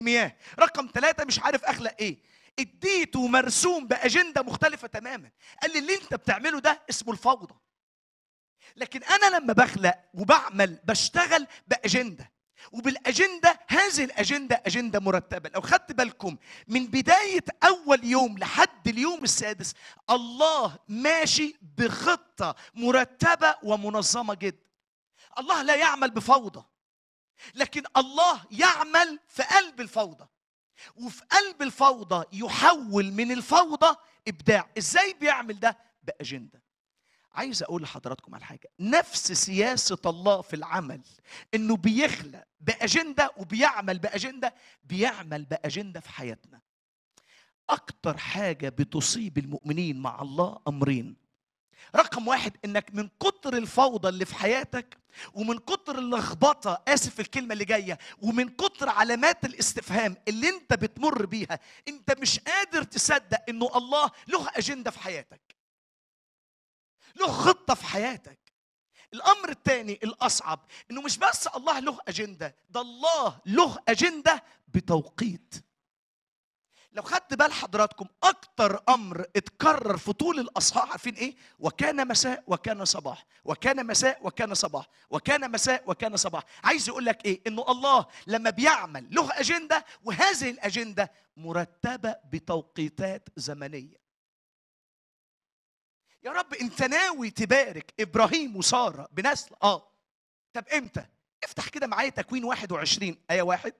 مياه رقم ثلاثة مش عارف اخلق ايه اديته مرسوم باجنده مختلفه تماما قال لي اللي انت بتعمله ده اسمه الفوضى لكن انا لما بخلق وبعمل بشتغل باجنده وبالاجنده هذه الاجنده اجنده مرتبه لو خدت بالكم من بدايه اول يوم لحد اليوم السادس الله ماشي بخطه مرتبه ومنظمه جدا الله لا يعمل بفوضى لكن الله يعمل في قلب الفوضى وفي قلب الفوضى يحول من الفوضى ابداع ازاي بيعمل ده باجنده عايز اقول لحضراتكم على حاجه نفس سياسه الله في العمل انه بيخلق باجنده وبيعمل باجنده بيعمل باجنده في حياتنا اكتر حاجه بتصيب المؤمنين مع الله امرين رقم واحد انك من كتر الفوضى اللي في حياتك ومن كتر اللخبطه اسف الكلمه اللي جايه ومن كتر علامات الاستفهام اللي انت بتمر بيها انت مش قادر تصدق انه الله له اجنده في حياتك له خطه في حياتك الامر الثاني الاصعب انه مش بس الله له اجنده ده الله له اجنده بتوقيت لو خدت بال حضراتكم اكتر امر اتكرر في طول الاصحاح عارفين ايه وكان مساء وكان صباح وكان مساء وكان صباح وكان مساء وكان صباح عايز يقول لك ايه انه الله لما بيعمل له اجنده وهذه الاجنده مرتبه بتوقيتات زمنيه يا رب انت ناوي تبارك ابراهيم وساره بنسل اه طب امتى افتح كده معايا تكوين 21 ايه واحد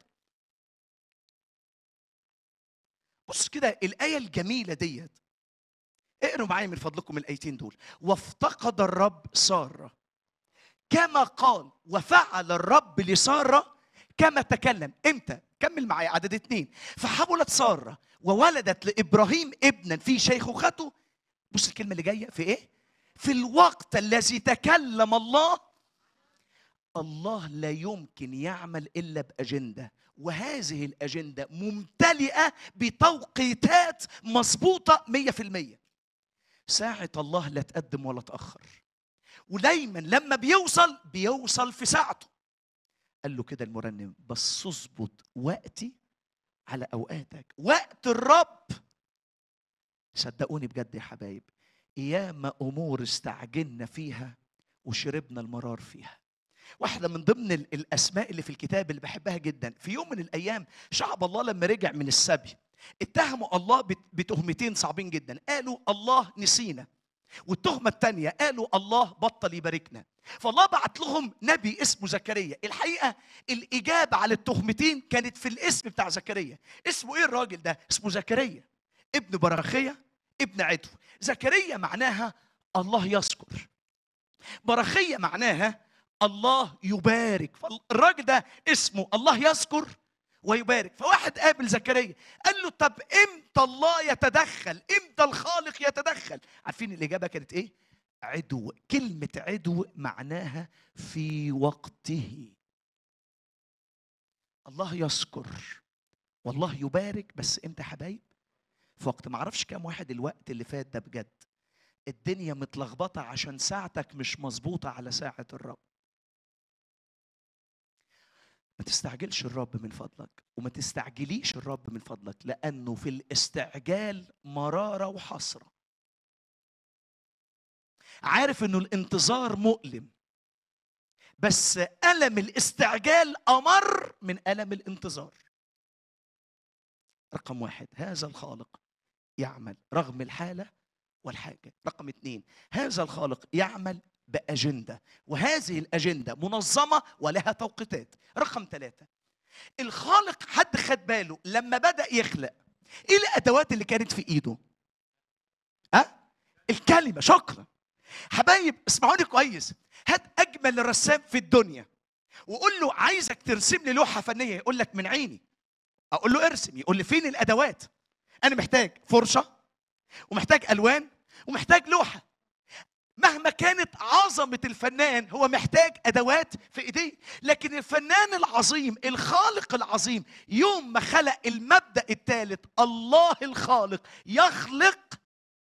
بص كده الآية الجميلة ديت اقروا معايا من فضلكم الآيتين دول وافتقد الرب سارة كما قال وفعل الرب لسارة كما تكلم امتى كمل معايا عدد اتنين فحملت سارة وولدت لإبراهيم ابنا في شيخوخته بص الكلمة اللي جاية في ايه في الوقت الذي تكلم الله الله لا يمكن يعمل الا باجنده وهذه الاجنده ممتلئه بتوقيتات مظبوطه 100% ساعه الله لا تقدم ولا تاخر ودايما لما بيوصل بيوصل في ساعته قال له كده المرنم بس اظبط وقتي على اوقاتك وقت الرب صدقوني بجد يا حبايب ياما امور استعجلنا فيها وشربنا المرار فيها واحده من ضمن ال- الاسماء اللي في الكتاب اللي بحبها جدا في يوم من الايام شعب الله لما رجع من السبي اتهموا الله بت- بتهمتين صعبين جدا قالوا الله نسينا والتهمة الثانية قالوا الله بطل يباركنا فالله بعت لهم نبي اسمه زكريا الحقيقة الإجابة على التهمتين كانت في الاسم بتاع زكريا اسمه إيه الراجل ده؟ اسمه زكريا ابن براخية ابن عدو زكريا معناها الله يذكر براخية معناها الله يبارك فالراجل ده اسمه الله يذكر ويبارك فواحد قابل زكريا قال له طب امتى الله يتدخل امتى الخالق يتدخل عارفين الاجابه كانت ايه عدو كلمه عدو معناها في وقته الله يذكر والله يبارك بس امتى يا حبايب في وقت ما اعرفش كام واحد الوقت اللي فات ده بجد الدنيا متلخبطه عشان ساعتك مش مظبوطه على ساعه الرب ما تستعجلش الرب من فضلك وما تستعجليش الرب من فضلك لانه في الاستعجال مراره وحسره عارف انه الانتظار مؤلم بس الم الاستعجال امر من الم الانتظار رقم واحد هذا الخالق يعمل رغم الحاله والحاجه رقم اثنين هذا الخالق يعمل باجنده وهذه الاجنده منظمه ولها توقيتات رقم ثلاثه الخالق حد خد باله لما بدا يخلق ايه الادوات اللي كانت في ايده ها الكلمه شكرا حبايب اسمعوني كويس هات اجمل رسام في الدنيا وقول له عايزك ترسم لي لوحه فنيه يقول لك من عيني اقول له ارسم يقول لي فين الادوات انا محتاج فرشه ومحتاج الوان ومحتاج لوحه مهما كانت عظمة الفنان هو محتاج أدوات في إيديه لكن الفنان العظيم الخالق العظيم يوم ما خلق المبدأ الثالث الله الخالق يخلق